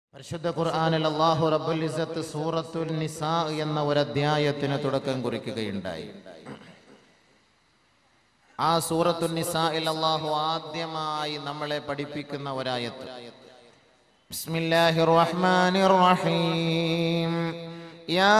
പരിശുദ്ധ ഖുർആനിൽ അല്ലാഹു റബ്ബുൽ ഇസ്സത്ത് സൂറത്തുൽ നിസാ എന്ന ഒരു അധ്യായത്തിന് തുടക്കം കുറിക്കുകയുണ്ടായി ആ സൂറത്തുൽ നിസായിൽ അല്ലാഹു ആദ്യമായി നമ്മളെ പഠിപ്പിക്കുന്ന ഒരായത്ത് ബിസ്മില്ലാഹിർ റഹ്മാനിർ റഹീം യാ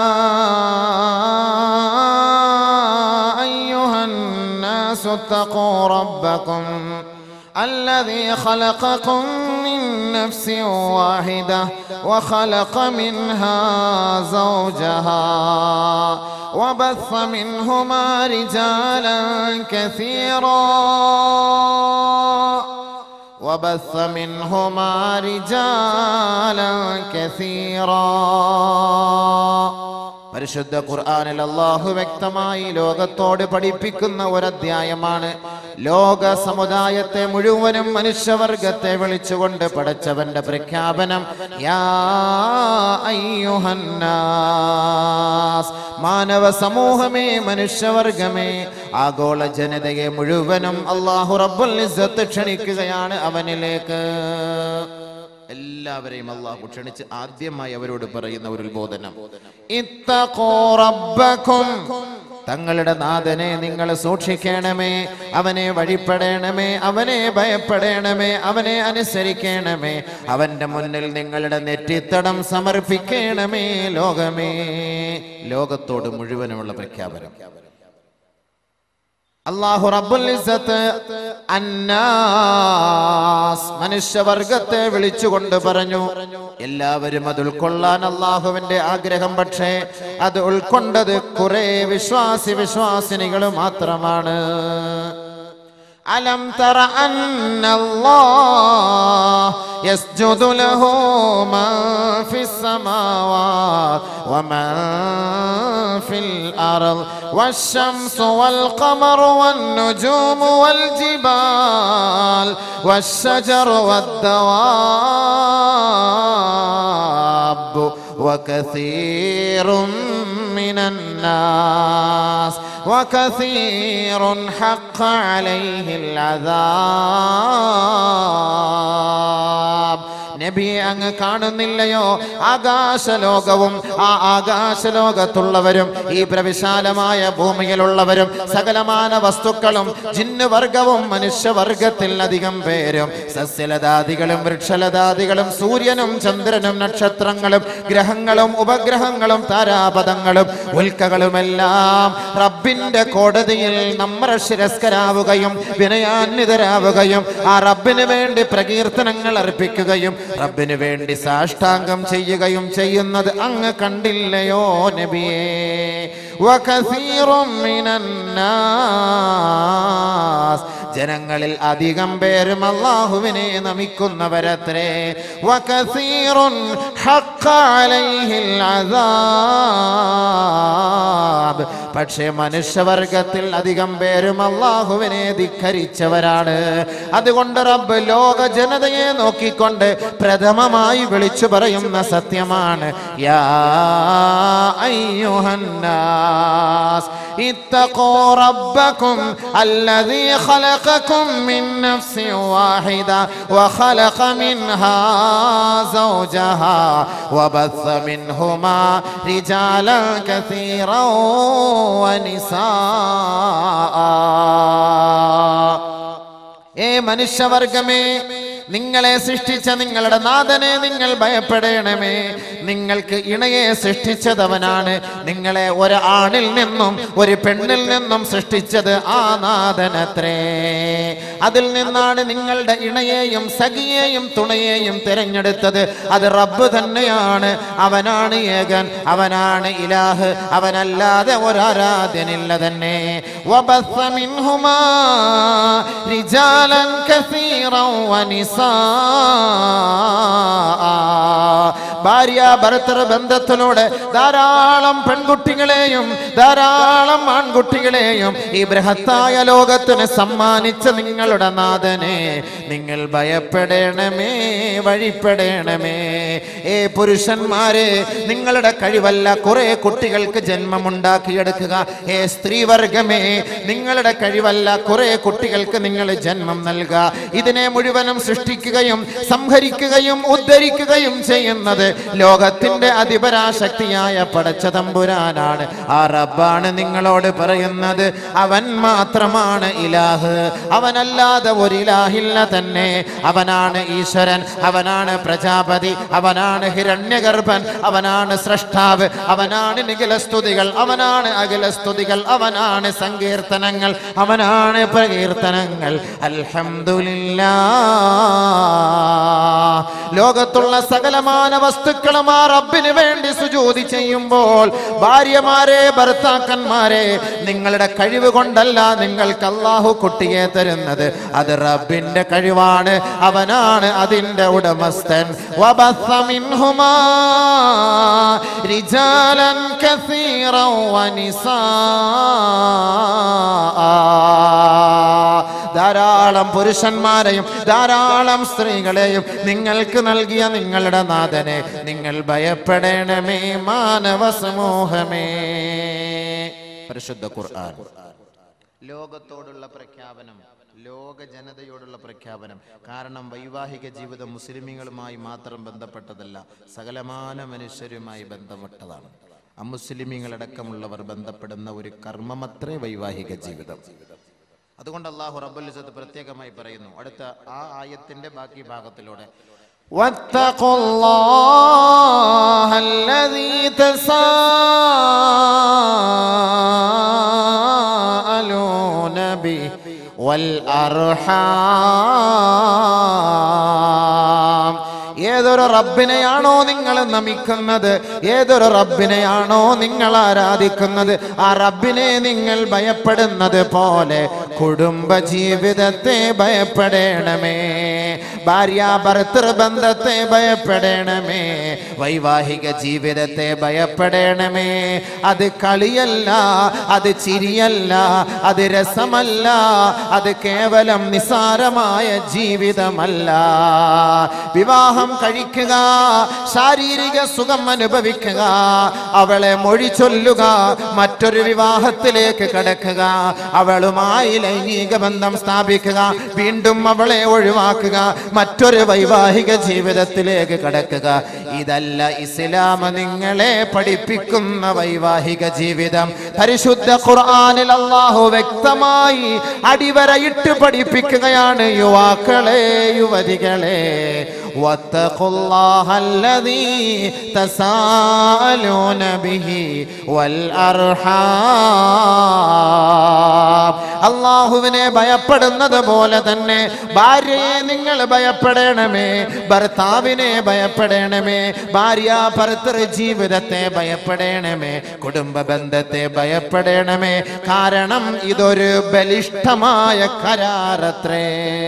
അയ്യുഹൻ നാസു തഖൂ റബ്ബക്കും الذي خلقكم من نفس واحدة وخلق منها زوجها وبث منهما رجالا كثيرا وبث منهما رجالا كثيرا പരിശുദ്ധ ഖുർആനിൽ അള്ളാഹു വ്യക്തമായി ലോകത്തോട് പഠിപ്പിക്കുന്ന ഒരധ്യായമാണ് ലോക സമുദായത്തെ മുഴുവനും മനുഷ്യവർഗത്തെ വിളിച്ചുകൊണ്ട് പടച്ചവന്റെ പ്രഖ്യാപനം യാ അയ്യുഹന്നാസ് മാനവ സമൂഹമേ മനുഷ്യവർഗമേ ആഗോള ജനതയെ മുഴുവനും അള്ളാഹു റബ്ബുൽ ഇസ്സത്ത് ക്ഷണിക്കുകയാണ് അവനിലേക്ക് എല്ലാവരെയും അള്ളാഹു ക്ഷണിച്ച് ആദ്യമായി അവരോട് പറയുന്ന ഒരു ഉത്ബോധനം ഇത്തഖൂ റബ്ബക്കും തങ്ങളുടെ നാഥനെ നിങ്ങൾ സൂക്ഷിക്കണമേ അവനെ വഴിപ്പെടണമേ അവനെ ഭയപ്പെടണമേ അവനെ അനുസരിക്കണമേ അവന്റെ മുന്നിൽ നിങ്ങളുടെ നെറ്റിത്തടം സമർപ്പിക്കണമേ ലോകമേ ലോകത്തോട് മുഴുവനുമുള്ള പ്രഖ്യാപനം അള്ളാഹു റബ്ബുൽ ഇസ്സത്ത് അന്നാസ് മനുഷ്യവർഗത്തെ വിളിച്ചുകൊണ്ട് പറഞ്ഞു എല്ലാവരും അത് ഉൾക്കൊള്ളാൻ അള്ളാഹുവിന്റെ ആഗ്രഹം പക്ഷേ അത് ഉൾക്കൊണ്ടത് കുറെ വിശ്വാസി വിശ്വാസിനികൾ മാത്രമാണ് അലം തറ അന്നല്ലാഹ് يسجد له من في السماوات ومن في الأرض والشمس والقمر والنجوم والجبال والشجر والدواب وكثير من الناس وكثير حق عليه العذاب നബിയെ അങ്ങ് കാണുന്നില്ലയോ ആകാശലോകവും ആ ആകാശലോകത്തുള്ളവരും ഈ പ്രവിശാലമായ ഭൂമിയിലുള്ളവരും സകലമാന വസ്തുക്കളും ജിന്നുവർഗവും മനുഷ്യവർഗത്തിൽ അധികം പേരും സസ്യലതാദികളും വൃക്ഷലതാദികളും സൂര്യനും ചന്ദ്രനും നക്ഷത്രങ്ങളും ഗ്രഹങ്ങളും ഉപഗ്രഹങ്ങളും താരാപഥങ്ങളും ഉൽക്കകളുമെല്ലാം റബ്ബിന്റെ കോടതിയിൽ നമ്മൾ ശിരസ്കരാവുകയും വിനയാന്വിതരാവുകയും ആ റബ്ബിന് വേണ്ടി പ്രകീർത്തനങ്ങൾ അർപ്പിക്കുകയും റബ്ബിന് വേണ്ടി സാഷ്ടാംഗം ചെയ്യുകയും ചെയ്യുന്നത് അങ്ങ് കണ്ടില്ലയോ നബിയേ وكثير من الناس ജനങ്ങളിൽ അധികം പേരും അള്ളാഹുവിനെ നമിക്കുന്നവരത്രേ وكثير حق عليه العذاب പക്ഷേ മനുഷ്യവർഗത്തിൽ അധികം പേരും അള്ളാഹുവിനെ ധിഖരിച്ചവരാണ് അതുകൊണ്ട് റബ്ബ് ലോക ജനതയെ നോക്കിക്കൊണ്ട് പ്രഥമമായി വിളിച്ചു പറയുന്ന സത്യമാണ് യാ അയ്യുഹന്നാസ് اتقوا ربكم الذي خلقكم من نفس واحدة وخلق منها زوجها وبث منهما رجالا كثيرا ونساء ഏ മനുഷ്യവർഗമേ നിങ്ങളെ സൃഷ്ടിച്ച നിങ്ങളുടെ നാഥനെ നിങ്ങൾ ഭയപ്പെടണമേ നിങ്ങൾക്ക് ഇണയെ സൃഷ്ടിച്ചതവനാണ് നിങ്ങളെ ഒരു ആണിൽ നിന്നും ഒരു പെണ്ണിൽ നിന്നും സൃഷ്ടിച്ചത് ആ നാഥനത്രേ അതിൽ നിന്നാണ് നിങ്ങളുടെ ഇണയെയും സഖിയെയും തുണയെയും തിരഞ്ഞെടുത്തത് അത് റബ്ബ് തന്നെയാണ് അവനാണ് ഏകൻ അവനാണ് ഇലാഹ് അവനല്ലാതെ ഒരാരാധ്യനില്ല തന്നെ وبث منهما رجالا كثيرا ونساء ഭാര്യ ഭർത്തൃ ബന്ധത്തിലൂടെ ധാരാളം പെൺകുട്ടികളെയും ധാരാളം ആൺകുട്ടികളെയും ഈ ബൃഹത്തായ ലോകത്തിന് സമ്മാനിച്ച നിങ്ങളുടെ നാഥനെ നിങ്ങൾ ഭയപ്പെടണമേ വഴിപ്പെടണമേ ഏ പുരുഷന്മാരെ നിങ്ങളുടെ കഴിവല്ല കുറെ കുട്ടികൾക്ക് ജന്മമുണ്ടാക്കിയെടുക്കുക ഏ സ്ത്രീവർഗമേ നിങ്ങളുടെ കഴിവല്ല കുറെ കുട്ടികൾക്ക് നിങ്ങൾ ജന്മം നൽകുക ഇതിനെ മുഴുവനും സൃഷ്ടിക്കുകയും സംഹരിക്കുകയും ഉദ്ധരിക്കുകയും ചെയ്യുന്നത് ലോകത്തിന്റെ അതിപരാശക്തിയായ പടച്ച തമ്പുരാനാണ് ആ റബ്ബാണ് നിങ്ങളോട് പറയുന്നത് അവൻ മാത്രമാണ് ഇലാഹ് അവനല്ലാതെ ഒരു ഇലാഹില്ല തന്നെ അവനാണ് ഈശ്വരൻ അവനാണ് പ്രജാപതി അവനാണ് ഹിരണ്യഗർഭൻ അവനാണ് സ്രഷ്ടാവ് അവനാണ് നിഖിലസ്തുതികൾ അവനാണ് അഖിലസ്തുതികൾ അവനാണ് സങ്കീർത്തനങ്ങൾ അവനാണ് പ്രകീർത്തനങ്ങൾ അൽഹംദുലില്ലാ ലോകത്തുള്ള സകലമാന വസ്തുക്കളും ആ റബ്ബിന് വേണ്ടി സുജോതി ചെയ്യുമ്പോൾ ഭാര്യമാരെ ഭർത്താക്കന്മാരെ നിങ്ങളുടെ കഴിവ് കൊണ്ടല്ല നിങ്ങൾക്ക് അള്ളാഹു കുട്ടിയെ തരുന്നത് അത് റബ്ബിന്റെ കഴിവാണ് അവനാണ് അതിന്റെ ഉടമസ്ഥൻ വബസ്സ മിൻഹുമാ റിജാലൻ കസീറൻ വനിസാ ധാരാളം പുരുഷന്മാരെയും ധാരാളം സ്ത്രീകളെയും നിങ്ങൾക്ക് നൽകിയ നിങ്ങളുടെ നാഥനെ നിങ്ങൾ ഭയപ്പെടണമേ മാനവ സമൂഹമേ പരിശുദ്ധ ഖുർആൻ ലോകത്തോടുള്ള പ്രഖ്യാപനം ലോക ജനതയോടുള്ള പ്രഖ്യാപനം കാരണം വൈവാഹിക ജീവിതം മുസ്ലിമീങ്ങളുമായി മാത്രം ബന്ധപ്പെട്ടതല്ല സകലമാന മനുഷ്യരുമായി ബന്ധപ്പെട്ടതാണ് അമുസ്ലിമീങ്ങളടക്കമുള്ളവർ ബന്ധപ്പെടുന്ന ഒരു കർമ്മമത്രേ വൈവാഹിക ജീവിതം അതുകൊണ്ട് അള്ളാഹു റബ്ബുൽ ഇസ്സത്ത് പ്രത്യേകമായി പറയുന്നു അടുത്ത ആ ആയത്തിന്റെ ബാക്കി ഭാഗത്തിലൂടെ واتقوا الله الذي تساءلون به والأرحام ഏതൊരു റബ്ബിനെയാണോ നിങ്ങൾ നമിക്കുന്നത് ഏതൊരു റബ്ബിനെയാണോ നിങ്ങൾ ആരാധിക്കുന്നത് ആ റബ്ബിനെ നിങ്ങൾ ഭയപ്പെടുന്നത് പോലെ കുടുംബ ജീവിതത്തെ ഭയപ്പെടണമേ ഭാര്യ ഭർത്തൃ ബന്ധത്തെ ഭയപ്പെടണമേ വൈവാഹിക ജീവിതത്തെ ഭയപ്പെടണമേ അത് കളിയല്ല അത് ചിരിയല്ല അത് രസമല്ല അത് കേവലം നിസാരമായ ജീവിതമല്ല വിവാഹം കഴിക്കുക ശാരീരിക സുഖം അനുഭവിക്കുക അവളെ മൊഴി ചൊല്ലുക മറ്റൊരു വിവാഹത്തിലേക്ക് കടക്കുക അവളുമായി ലൈംഗിക ബന്ധം സ്ഥാപിക്കുക വീണ്ടും അവളെ ഒഴിവാക്കുക മറ്റൊരു വൈവാഹിക ജീവിതത്തിലേക്ക് കടക്കുക ഇതല്ല ഇസ്ലാം നിങ്ങളെ പഠിപ്പിക്കുന്ന വൈവാഹിക ജീവിതം പരിശുദ്ധ ഖുർആനിൽ അള്ളാഹു വ്യക്തമായി അടിവരയിട്ട് പഠിപ്പിക്കുകയാണ് യുവാക്കളെ യുവതികളെ واتقوا الله الذي تساءلون به والأرحام അള്ളാഹുവിനെ ഭയപ്പെടുന്നത് പോലെ തന്നെ ഭാര്യയെ നിങ്ങൾ ഭയപ്പെടണമേ ഭർത്താവിനെ ഭയപ്പെടണമേ ഭാര്യ ഭർത്തൃ ജീവിതത്തെ ഭയപ്പെടണമേ കുടുംബ ബന്ധത്തെ ഭയപ്പെടണമേ കാരണം ഇതൊരു ബലിഷ്ഠമായ കരാറത്രേ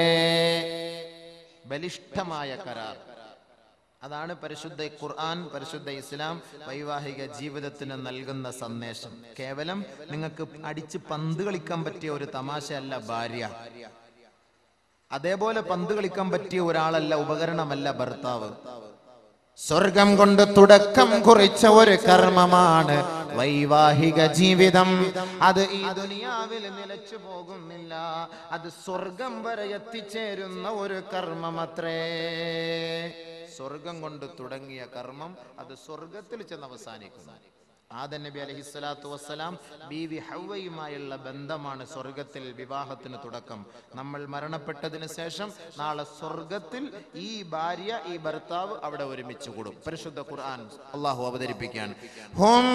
ബലിഷ്ഠമായ കരാർ അതാണ് പരിശുദ്ധ ഖുർആൻ പരിശുദ്ധ ഇസ്ലാം വൈവാഹിക ജീവിതത്തിന് നൽകുന്ന സന്ദേശം കേവലം നിങ്ങൾക്ക് അടിച്ച് പന്ത് കളിക്കാൻ പറ്റിയ ഒരു തമാശയല്ല ഭാര്യ അതേപോലെ പന്ത് കളിക്കാൻ പറ്റിയ ഒരാളല്ല ഉപകരണമല്ല ഭർത്താവ് സ്വർഗം കൊണ്ട് തുടക്കം കുറിച്ച ഒരു കർമ്മമാണ് വൈവാഹിക ജീവിതം അത് ഈ ദുനിയാവിൽ നിലച്ചു പോകുന്നില്ല അത് സ്വർഗം വരെ എത്തിച്ചേരുന്ന ഒരു കർമ്മമത്രേ സ്വർഗം കൊണ്ട് തുടങ്ങിയ കർമ്മം അത് സ്വർഗത്തിൽ ചെന്ന് അവസാനിക്കുന്നു ആദൻ നബി അലൈഹി സ്വലാത്തു വസ്സലാം ബീവി ഹൗവയുമായുള്ള ബന്ധമാണ് സ്വർഗത്തിൽ വിവാഹത്തിന് തുടക്കം നമ്മൾ മരണപ്പെട്ടതിന് ശേഷം നാളെ സ്വർഗത്തിൽ ഈ ഭാര്യ ഈ ഭർത്താവ് അവിടെ ഒരുമിച്ച് കൂടും പരിശുദ്ധ ഖുർആൻ അള്ളാഹു അവതരിപ്പിക്കുകയാണ് ഹും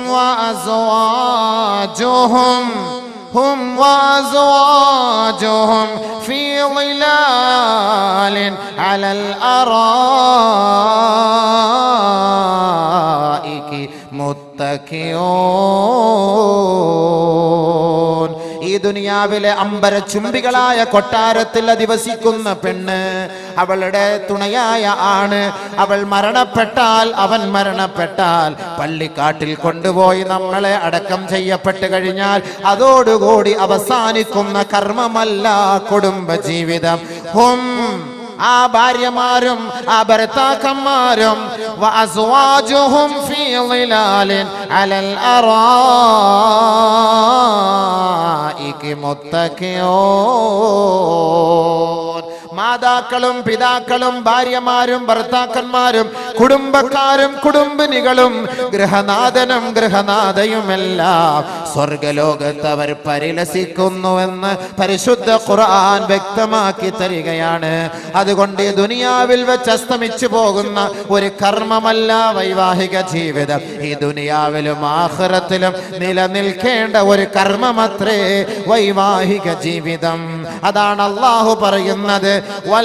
വഅസ്വാജുഹും هم وأزواجهم في ظلال على الأرائك متكئون ഈ ദുനിയാവിലെ അമ്പര ചുംബികളായ കൊട്ടാരത്തിൽ അധിവസിക്കുന്ന പെണ്ണ് അവളുടെ തുണയായ ആണ് അവൾ മരണപ്പെട്ടാൽ അവൻ മരണപ്പെട്ടാൽ പള്ളിക്കാട്ടിൽ കൊണ്ടുപോയി നമ്മളെ അടക്കം ചെയ്യപ്പെട്ട് കഴിഞ്ഞാൽ അതോടുകൂടി അവസാനിക്കുന്ന കർമ്മമല്ല കുടുംബ ജീവിതം ഹും ആ ഭാര്യമാരും ആ ഭർത്താക്കന്മാരും വഅസ്വാജുഹും ഫീ ളിലാലിൻ അലൽ അറായികി മുത്തഖിയൂൻ മാതാക്കളും പിതാക്കളും ഭാര്യമാരും ഭർത്താക്കന്മാരും കുടുംബക്കാരും കുടുംബിനികളും ഗൃഹനാഥനും ഗൃഹനാഥയുമെല്ലാം സ്വർഗലോകത്ത് അവർ പരിലസിക്കുന്നുവെന്ന് പരിശുദ്ധ ഖുർആൻ വ്യക്തമാക്കി തരികയാണ് അതുകൊണ്ട് ഈ ദുനിയാവിൽ വെച്ച് അസ്തമിച്ചു പോകുന്ന ഒരു കർമ്മമല്ല വൈവാഹിക ജീവിതം ഈ ദുനിയാവിലും ആഖിറത്തിലും നിലനിൽക്കേണ്ട ഒരു കർമ്മമത്രേ വൈവാഹിക ജീവിതം അതാണ് അള്ളാഹു പറയുന്നത് വൽ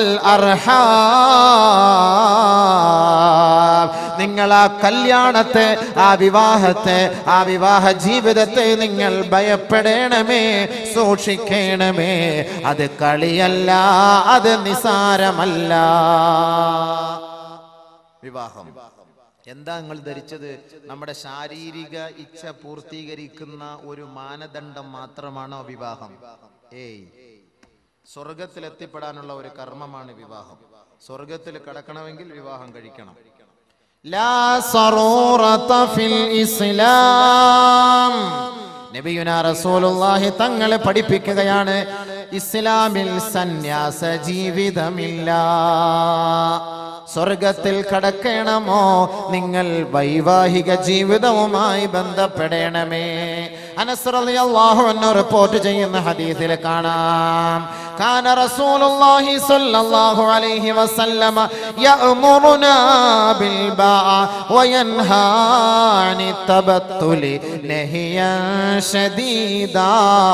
അർഹാം നിങ്ങൾ ആ കല്യാണത്തെ ആ വിവാഹത്തെ ആ വിവാഹ ജീവിതത്തെ നിങ്ങൾ ഭയപ്പെടണമേ സൂക്ഷിക്കണമേ അത് കളിയല്ല അത് നിസാരമല്ല വിവാഹം എന്താ നിങ്ങൾ ധരിച്ചത് നമ്മുടെ ശാരീരിക ഇച്ഛ പൂർത്തീകരിക്കുന്ന ഒരു മാനദണ്ഡം മാത്രമാണോ വിവാഹം ഏയ് സ്വർഗത്തിൽ എത്തിപ്പെടാനുള്ള ഒരു കർമ്മമാണ് വിവാഹം സ്വർഗത്തിൽ കടക്കണമെങ്കിൽ വിവാഹം കഴിക്കണം ലാ സറൂറത ഫിൽ ഇസ്ലാം നബിയുന റസൂലുള്ളാഹി തങ്ങളെ പഠിപ്പിക്കുകയാണ് ഇസ്ലാമിൽ സന്യാസ ജീവിതമില്ല സ്വർഗത്തിൽ കടക്കണമോ നിങ്ങൾ വൈവാഹിക ജീവിതവുമായി ബന്ധപ്പെടണമേ അനസ് റളിയല്ലാഹു അൻഹു റിപ്പോർട്ട് ചെയ്യുന്ന ഹദീസിൽ കാണാം കാന റസൂലുള്ളാഹി സ്വല്ലല്ലാഹു അലൈഹി വസല്ലമ യഅമുറുനാ ബിൽ ബാഅ വയൻഹാ അനി തബത്തുലി നഹിയൻ ഷദീദാ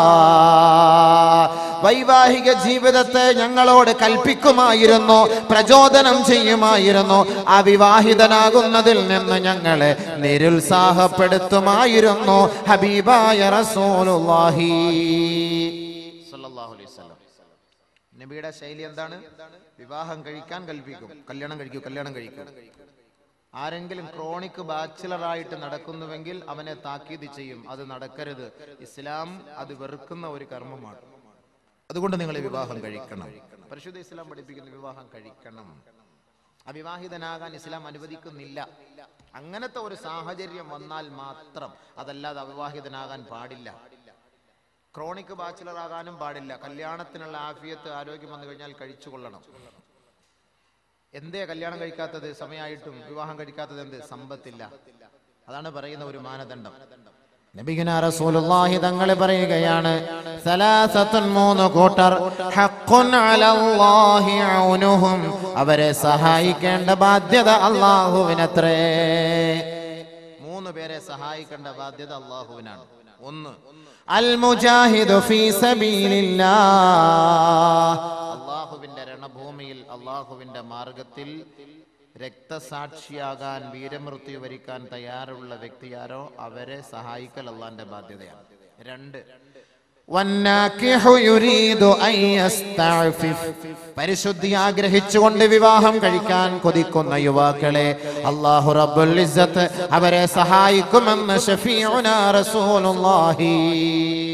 വൈവാഹിക ജീവിതത്തെ ഞങ്ങളോട് കൽപ്പിക്കുമായിരുന്നു പ്രചോദനം ചെയ്യുമായിരുന്നു അവിവാഹിതനാകുന്നതിൽ നിന്ന് ഞങ്ങളെ നിരുത്സാഹപ്പെടുത്തുമായിരുന്നു ഹബീബായ റസൂലുള്ളാഹി സ്വല്ലല്ലാഹു അലൈഹി വസല്ലം നബിയുടെ ശൈലി എന്താണ് വിവാഹം കഴിക്കാൻ കൽപ്പിക്കും കല്യാണം കഴിക്കൂ കല്യാണം കഴിക്കൂ ആരെങ്കിലും ക്രോണിക് ബാച്ചിലർ ആയിട്ട് നടക്കുന്നുവെങ്കിൽ അവനെ താക്കീത് ചെയ്യും അത് നടക്കരുത് ഇസ്ലാം അത് വെറുക്കുന്ന ഒരു കർമ്മമാണ് അതുകൊണ്ട് നിങ്ങൾ വിവാഹം കഴിക്കണം പരിശുദ്ധ ഇസ്ലാം പഠിപ്പിക്കുന്ന വിവാഹം കഴിക്കണം അവിവാഹിതനാകാൻ ഇസ്ലാം അനുവദിക്കുന്നില്ല അങ്ങനത്തെ ഒരു സാഹചര്യം വന്നാൽ മാത്രം അതല്ലാതെ അവിവാഹിതനാകാൻ പാടില്ല ക്രോണിക് ബാച്ചിലർ ആകാനും പാടില്ല കല്യാണത്തിനുള്ള ആഫിയത്ത് ആരോഗ്യം വന്നു കഴിഞ്ഞാൽ കഴിച്ചു കൊള്ളണം എന്തേ കല്യാണം കഴിക്കാത്തത് സമയമായിട്ടും വിവാഹം കഴിക്കാത്തത് എന്ത് സമ്പത്തില്ല അതാണ് പറയുന്ന ഒരു മാനദണ്ഡം നബിഗുന റസൂലുള്ളാഹി തങ്ങളെ പറയുകയാണ് സലാസത്തുൻ മൂന്ന് കൂട്ടർ ഹഖ്ഖുൻ അലല്ലാഹി ഔനുഹും അവരെ സഹായിക്കേണ്ട ബാധ്യത അല്ലാഹുവിനത്രേ മൂന്ന് പേരെ സഹായിക്കേണ്ട ബാധ്യത അല്ലാഹുവിനാണ് ഒന്ന് അൽ മുജാഹിദു ഫീ സബീലില്ലാഹ് അള്ളാഹുവിന്റെ രണഭൂമിയിൽ അള്ളാഹുവിന്റെ മാർഗത്തിൽ രക്തസാക്ഷിയാകാൻ വീരമൃത്യു വരിക്കാൻ തയ്യാറുള്ള വ്യക്തിയാരോ അവരെ സഹായിക്കൽ അള്ളാന്റെ ബാധ്യതയാണ് രണ്ട് വന്നാക്കിഹു യുരീദു അൻ യസ്തഅഫിഫ്. പരിശുദ്ധി ആഗ്രഹിച്ചുകൊണ്ട് വിവാഹം കഴിക്കാൻ കൊതിക്കുന്ന യുവാക്കളെ അള്ളാഹു റബ്ബുൽ ഇസ്സത്ത് അവരെ സഹായിക്കുമെന്ന് ഷഫീഉനാ റസൂലുള്ളാഹി